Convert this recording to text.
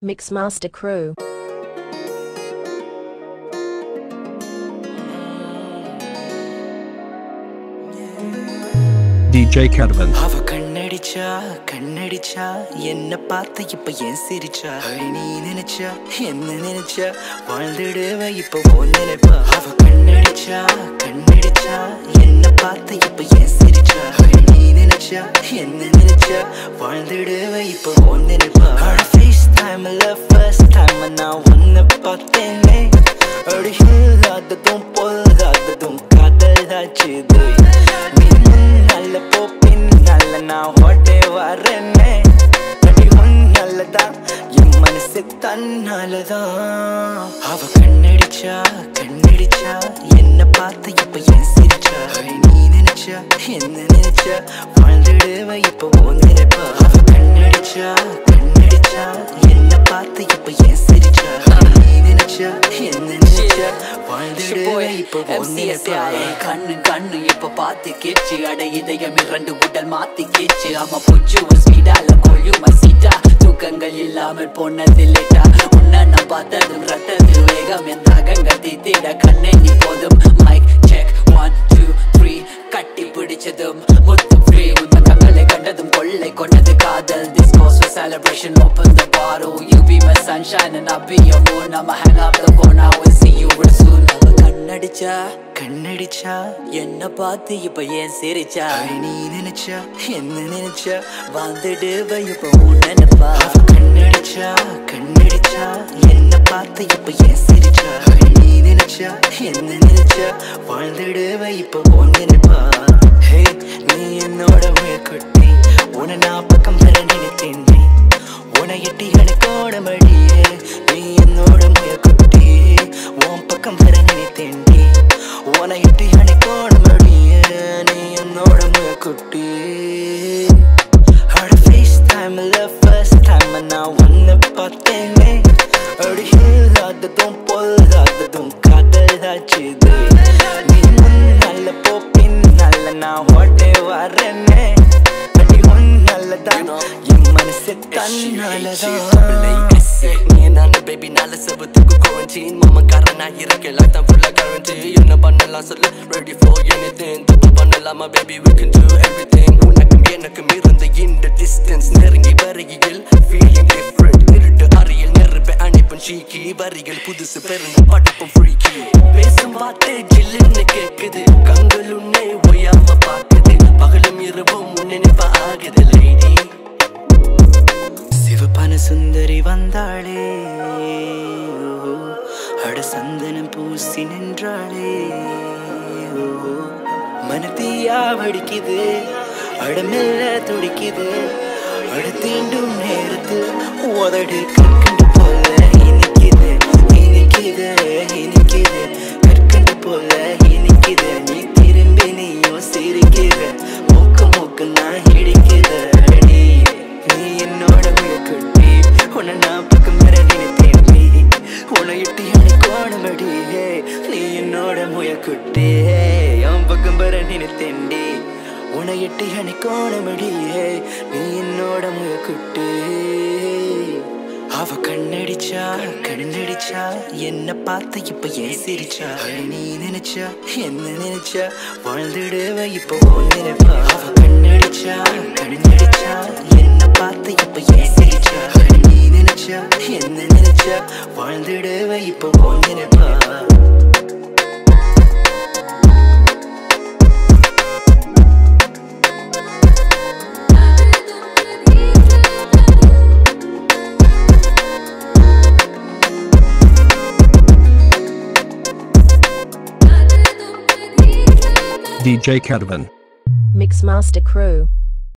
Mixmaster Crew. DJ Caravan. அவ கண்ணடிச்சா கண்ணடிச்சா என்ன பார்த்து இப்ப ஏன் சிரிச்சா அடி நீ நினைச்சா என்ன நினைச்சா வாழ்ந்துடுவ இப்ப ஓ நினைப்பா அவ கண்ணடிச்சா கண்ணடிச்சா என்ன பார்த்து இப்ப ஏன் சிரிச்சா அடி நீ நினைச்சா என்ன நினைச்சா வாழ்ந்துடுவ இப்ப ஓ நினைப்பா அவள ஃபேஸ் டைம்ல ஃபர்ஸ்ட் டைம் நான் ஒன்ன பார்த்தேனே அடி இல்லாததும் பொல்லாததும் காதல் தாச்சுது நீ நல்ல போ பின்னால நான் ஓட்டே வரேனே அடி நல்லதான் என் மனசு தன்னாலதான் அவ கண்ணடிச்சா கண்ணடிச்சா என்ன பார்த்து இப்ப ஏன் சிரிச்சா அடி நீ நினைச்சா என்ன நினைச்சா வாழ்ந்துடுவ இப்ப ஓ நினைப்பா அவ கண்ணடிச்சா கண்ணடிச்சா என்ன பார்த்து இப்ப ஏன் சிரிச்சா அடி நீ நினைச்சா என்ன நினைச்சா வாழ்ந்துடுவ இப்ப ஓ நினைப்பா கண்ணு கண்ணு இப்ப பாத்து கேச்சு அட இதயம் இரண்டு உடல் மாத்தி கேச்சு ஆமா புச்சு ஸ்பீடால கொள்ளும சீட்டா தூக்கங்கள் இல்லாமல் போனது லேட்டா உன்ன நான் பார்த்ததும் ரத்தது வேகம் என் தாகங்கள் தீத்திட கண்ணே நீ போதும் mic check one two three கட்டி பிடிச்சதும் முத்து ஃப்ரீ உந்த கண்களை கண்டதும் கொள்ளை கொண்டது காதல் This calls for celebration open the bottle you be my sunshine and I'll be your moon I'ma hang up the phone I will see you real soon அவ கண்ணடிச்சா கண்ணடிச்சா என்ன பார்த்து இப்ப ஏன் சிரிச்சா அடி நீ நினைச்சா என்ன நினைச்சா வாழ்ந்துடுவ இப்ப உன் நினைப்பா அவ கண்ணடிச்சா கண்ணடிச்சா என்ன பார்த்து இப்ப ஏன் சிரிச்சா அடி நீ நினைச்சா என்ன நினைச்சா வாழ்ந்துடுவ இப்ப உன் நினைப்பா ஹே நீ என்னோட முயற்குட்டி உன நான் பக்கம் வர நினைத்தேன் நீ உன எட்டி எனக்கு ஓடமடியே நீ என்னோட முயற்குட்டி உன் பக்கம் வர நினைத்தேன் நீ உன எட்டி எனக்கு ஓடமடியே நீ என்னோட முயற்குட்டி அட ஃபேஸ் டைம்ல ஃபர்ஸ்ட் டைம் நான் ஒன்ன பார்த்தேனே அடி இல்லாததும் பொல்லாததும் காதல் தாச்சுது நீ முன்னால போ பின்னால நான் ஓட்டே வரேனே அடி நல்லதான் என் மனசு தன்னாலதான் நீ நானு பேபி நாலு செவத்துக்கு குவரண்டீன் மாமக்காரனா இருக்க லைஃப் தான் ஃபுல்லா கேரண்டி என்ன பண்ணலாம் சொல்லு ரெடி ஃபார் எனிதிங் தப்பு பண்ணலாமா baby we can do everything உனக்கும் எனக்கும் இருந்த இந்த டிஸ்டன்ஸ் நெருங்கி வருகையில் ஃபீலிங் டிஃப்ரெண்ட் இருட்டு அறையில் நெருப்பை அணைப்பும் சீக்கி வரிகள் புதுசு பிறந்து படிப்பும் ஃப்ரீக்கி பேசும் வார்த்தை ஜில்லுன்னு கேக்குது கண்கள் உன்னை ஒய்யாம பாக்குது பகலும் இரவும் உன் நினைப்பா ஆகுது லேடி சிவப்பான சுந்தரி வந்தாளே ஓ, அட சந்தனம் பூசி நின்றாளே ஓ, மனத்தீயா வடிக்குது அடமெல்ல துடிக்குது அட தீண்டும் நேரத்தில் உதடு கற்கண்டு போல இனிக்குது இனிக்குது இனிக்குது கற்கண்டு போல இனிக்குது நீ திரும்பி நீயும் சிரிக்கிற மூக்கு மூக்கு நான் இடிக்கிற அடி நீ என்னோட குட்டி உன்னை நான் பக்கம் வர நினைத்தேன் நீ உன்னை இட்டு எனக்கு ஓடமடி நீ என்னோட முயக்குட்டி என் பக்கம் வர நினைத்தேன்டி உன்னை இட்டு எனக்கு ஓடமடி நீ என்னோட முயக்குட்டி அவ கண்ணடிச்சா கண்ணடிச்சா என்ன பார்த்து இப்ப ஏன் சிரிச்சா அடி நீ நினைச்சா என்ன நினைச்சா வாழ்ந்துடுவ இப்ப உன் நினைப்பா அவ கண்ணடிச்சா கண்ணடிச்சா என்ன பார்த்து இப்ப ஏன் சிரிச்சா அடி நீ நினைச்சா என்ன நினைச்சா வாழ்ந்துடுவ இப்ப உன் நினைப்பா DJ Caravan. Mixmaster Crew.